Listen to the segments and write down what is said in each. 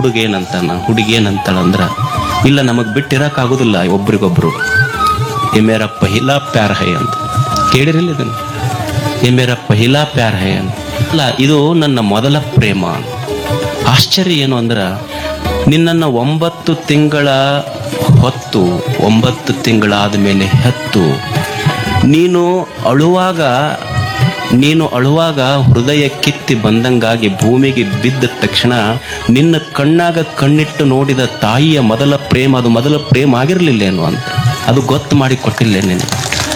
ಹುಡುಗ ಏನಂತಾನ ಹುಡುಗಿ ಏನಂತಾಳಂದ್ರ ಇಲ್ಲ ನಮಗ್ ಬಿಟ್ಟಿರಕ್ ಆಗುದಿಲ್ಲ ಒಬ್ರಿಗೊಬ್ರು ಎ ಮೇರ ಪಹಿಲಾ ಪ್ಯಾರ್ ಹೈ ಅಂತ ಕೇಳಿರಿಲ್ಲ ಇದನ್ನು ಎ ಮೇರ ಪಹಿಲಾ ಪ್ಯಾರ್ ಹೈ ಅಂತ ಅಲ್ಲ ಇದು ನನ್ನ ಮೊದಲ ಪ್ರೇಮ ಆಶ್ಚರ್ಯ ಏನು ಅಂದ್ರ ನಿನ್ನನ್ನು ಒಂಬತ್ತು ತಿಂಗಳ ಹೊತ್ತು ಒಂಬತ್ತು ತಿಂಗಳಾದ ಮೇಲೆ ಹೆತ್ತು ನೀನು ಅಳುವಾಗ ನೀನು ಅಳುವಾಗ ಹೃದಯ ಕಿತ್ತಿ ಬಂದಂಗಾಗಿ ಭೂಮಿಗೆ ಬಿದ್ದ ತಕ್ಷಣ ನಿನ್ನ ಕಣ್ಣಾಗ ಕಣ್ಣಿಟ್ಟು ನೋಡಿದ ತಾಯಿಯ ಮೊದಲ ಪ್ರೇಮ ಅದು ಮೊದಲ ಪ್ರೇಮ ಆಗಿರ್ಲಿಲ್ಲೇನು ಅಂತ ಅದು ಗೊತ್ತು ಮಾಡಿ ಕೊಟ್ಟಿಲ್ಲ ನೀನು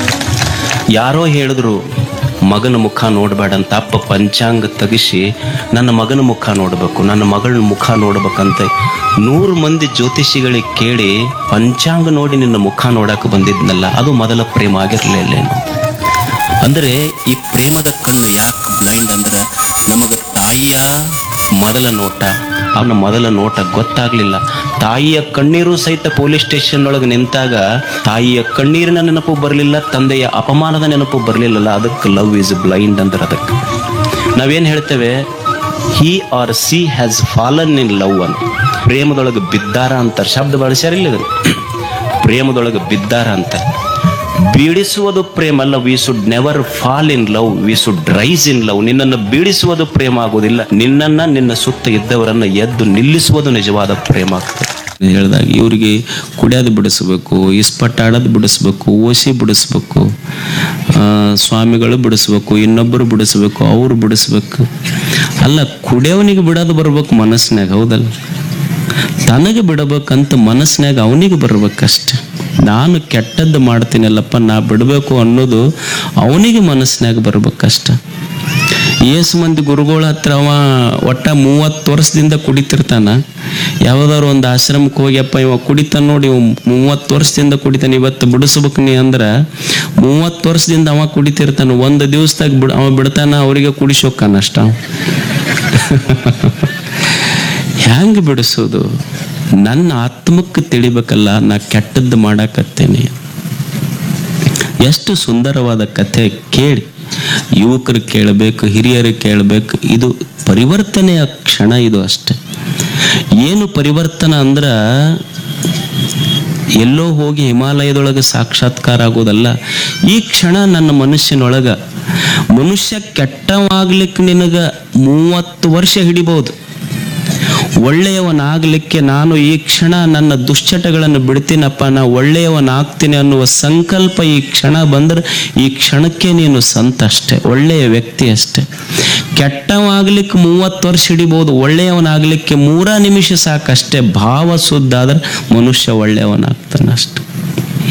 ಯಾರೋ ಹೇಳಿದ್ರು ಮಗನ ಮುಖ ನೋಡಬೇಡ ಅಂತ ಅಪ್ಪ ಪಂಚಾಂಗ ತೆಗಿಸಿ ನನ್ನ ಮಗನ ಮುಖ ನೋಡಬೇಕು ನನ್ನ ಮಗಳ ಮುಖ ನೋಡ್ಬೇಕಂತ ನೂರು ಮಂದಿ ಜ್ಯೋತಿಷಿಗಳಿಗೆ ಕೇಳಿ ಪಂಚಾಂಗ ನೋಡಿ ನಿನ್ನ ಮುಖ ನೋಡಕ್ಕೆ ಬಂದಿದ್ನಲ್ಲ ಅದು ಮೊದಲ ಪ್ರೇಮ ಆಗಿರ್ಲಿಲ್ಲೇನು ಅಂದ್ರೆ ಈ ಪ್ರೇಮದ ಕಣ್ಣು ಯಾಕೆ ಬ್ಲೈಂಡ್ ಅಂದ್ರೆ ನಮಗ ತಾಯಿಯ ಮೊದಲ ನೋಟ ಅವನ ಮೊದಲ ನೋಟ ಗೊತ್ತಾಗ್ಲಿಲ್ಲ ತಾಯಿಯ ಕಣ್ಣೀರು ಸಹಿತ ಪೊಲೀಸ್ ಸ್ಟೇಷನ್ ಒಳಗೆ ನಿಂತಾಗ ತಾಯಿಯ ಕಣ್ಣೀರಿನ ನೆನಪು ಬರಲಿಲ್ಲ ತಂದೆಯ ಅಪಮಾನದ ನೆನಪು ಬರಲಿಲ್ಲಲ್ಲ ಅದಕ್ಕೆ ಲವ್ ಇಸ್ ಬ್ಲೈಂಡ್ ಅಂದ್ರೆ ಅದಕ್ಕೆ ನಾವೇನ್ ಹೇಳ್ತೇವೆ he or she has fallen in love ಅಂತ ಪ್ರೇಮದೊಳಗೆ ಬಿದ್ದಾರ ಅಂತಾರೆ ಶಬ್ದ ಬಳಸ್ಯಾರಿಲ್ಲ ಇದನ್ನು ಪ್ರೇಮದೊಳಗೆ ಬಿದ್ದಾರ ಅಂತ ಬೀಳಿಸುವುದು ಪ್ರೇಮ ಅಲ್ಲ we should never fall in love we should rise in love ನಿನ್ನನ್ನು ಬೀಳಿಸುವುದು ಪ್ರೇಮ ಆಗುವುದಿಲ್ಲ ನಿನ್ನನ್ನ ನಿನ್ನ ಸುತ್ತ ಇದ್ದವರನ್ನ ಎದ್ದು ನಿಲ್ಲಿಸುವುದು ನಿಜವಾದ ಪ್ರೇಮ ಆಗ್ತದೆ ಹೇಳ್ದಾಗ ಇವ್ರಿಗೆ ಕುಡಿಯೋದು ಬಿಡಿಸ್ಬೇಕು ಇಸ್ಪಟ್ ಆಡೋದು ಬಿಡಿಸ್ಬೇಕು ಓಸಿ ಬಿಡಿಸ್ಬೇಕು ಆ, ಸ್ವಾಮಿಗಳು ಬಿಡಿಸ್ಬೇಕು ಇನ್ನೊಬ್ಬರು ಬಿಡಿಸ್ಬೇಕು ಅವ್ರು ಬಿಡಿಸ್ಬೇಕು ಅಲ್ಲ ಕುಡಿಯೋವನಿಗೆ ಬಿಡೋದು ಬರ್ಬೇಕು ಮನಸ್ಸಿನಾಗ ಹೌದಲ್ಲ ತನಗೆ ಬಿಡಬೇಕಂತ ಮನಸ್ಸಿನಾಗ ಅವನಿಗೆ ಬರ್ಬೇಕಷ್ಟೆ ನಾನು ಕೆಟ್ಟದ್ದು ಮಾಡ್ತೀನಲ್ಲಪ್ಪ ನಾ ಬಿಡಬೇಕು ಅನ್ನೋದು ಅವನಿಗೆ ಮನಸ್ಸಿನಾಗ ಬರ್ಬೇಕಷ್ಟೆ ಏಸು ಮಂದಿ ಗುರುಗಳ ಹತ್ರ ಅವ ಒಟ್ಟ ಮೂವತ್ತು ವರ್ಷದಿಂದ ಕುಡಿತಿರ್ತಾನ ಯಾವ್ದಾದ್ರು ಒಂದು ಆಶ್ರಮಕ್ಕೆ ಹೋಗ್ಯಪ್ಪ ಇವ ಕುಡಿತಾನ ನೋಡಿ ಇವ ಮೂವತ್ತು ವರ್ಷದಿಂದ ಕುಡಿತಾನ ಇವತ್ತು ಬಿಡಿಸ್ಬೇಕು ನೀ ಅಂದ್ರ ಮೂವತ್ತು ವರ್ಷದಿಂದ ಅವ ಕುಡಿತಿರ್ತಾನ ಒಂದು ದಿವಸದಾಗ ಬಿಡ್ ಅವ ಬಿಡ್ತಾನ ಅವರಿಗೆ ಕುಡಿಸೋಕಾನ ಅಷ್ಟ ಅವ. ಹ್ಯಾಂಗ ಬಿಡಿಸೋದು ನನ್ನ ಆತ್ಮಕ್ಕೆ ತಿಳಿಬೇಕಲ್ಲ ನಾ ಕೆಟ್ಟದ್ದು ಮಾಡಾಕತ್ತೇನೆ ಎಷ್ಟು ಸುಂದರವಾದ ಕಥೆ ಕೇಳಿ ಯುವಕರು ಕೇಳಬೇಕು ಹಿರಿಯರು ಕೇಳಬೇಕು ಇದು ಪರಿವರ್ತನೆಯ ಕ್ಷಣ ಇದು ಅಷ್ಟೆ ಏನು ಪರಿವರ್ತನ ಅಂದ್ರ ಎಲ್ಲೋ ಹೋಗಿ ಹಿಮಾಲಯದೊಳಗೆ ಸಾಕ್ಷಾತ್ಕಾರ ಆಗೋದಲ್ಲ ಈ ಕ್ಷಣ ನನ್ನ ಮನುಷ್ಯನೊಳಗ ಮನುಷ್ಯ ಕೆಟ್ಟವಾಗ್ಲಿಕ್ಕೆ ನಿನಗ ಮೂವತ್ತು ವರ್ಷ ಹಿಡಿಬಹುದು ಒಳ್ಳೆಯವನಾಗಲಿಕ್ಕೆ ನಾನು ಈ ಕ್ಷಣ ನನ್ನ ದುಶ್ಚಟಗಳನ್ನು ಬಿಡ್ತೀನಪ್ಪ ನಾ ಒಳ್ಳೆಯವನಾಗ್ತೀನಿ ಅನ್ನುವ ಸಂಕಲ್ಪ ಈ ಕ್ಷಣ ಬಂದ್ರೆ ಈ ಕ್ಷಣಕ್ಕೆ ನೀನು ಸಂತ ಅಷ್ಟೆ ಒಳ್ಳೆಯ ವ್ಯಕ್ತಿ ಅಷ್ಟೆ ಕೆಟ್ಟವಾಗ್ಲಿಕ್ಕೆ ಮೂವತ್ತು ವರ್ಷ ಹಿಡಿಬೋದು ಒಳ್ಳೆಯವನಾಗ್ಲಿಕ್ಕೆ ಮೂರ ನಿಮಿಷ ಸಾಕಷ್ಟೇ ಭಾವ ಸುದ್ದಾದ್ರೆ ಮನುಷ್ಯ ಒಳ್ಳೆಯವನಾಗ್ತಾನೆ ಅಷ್ಟೆ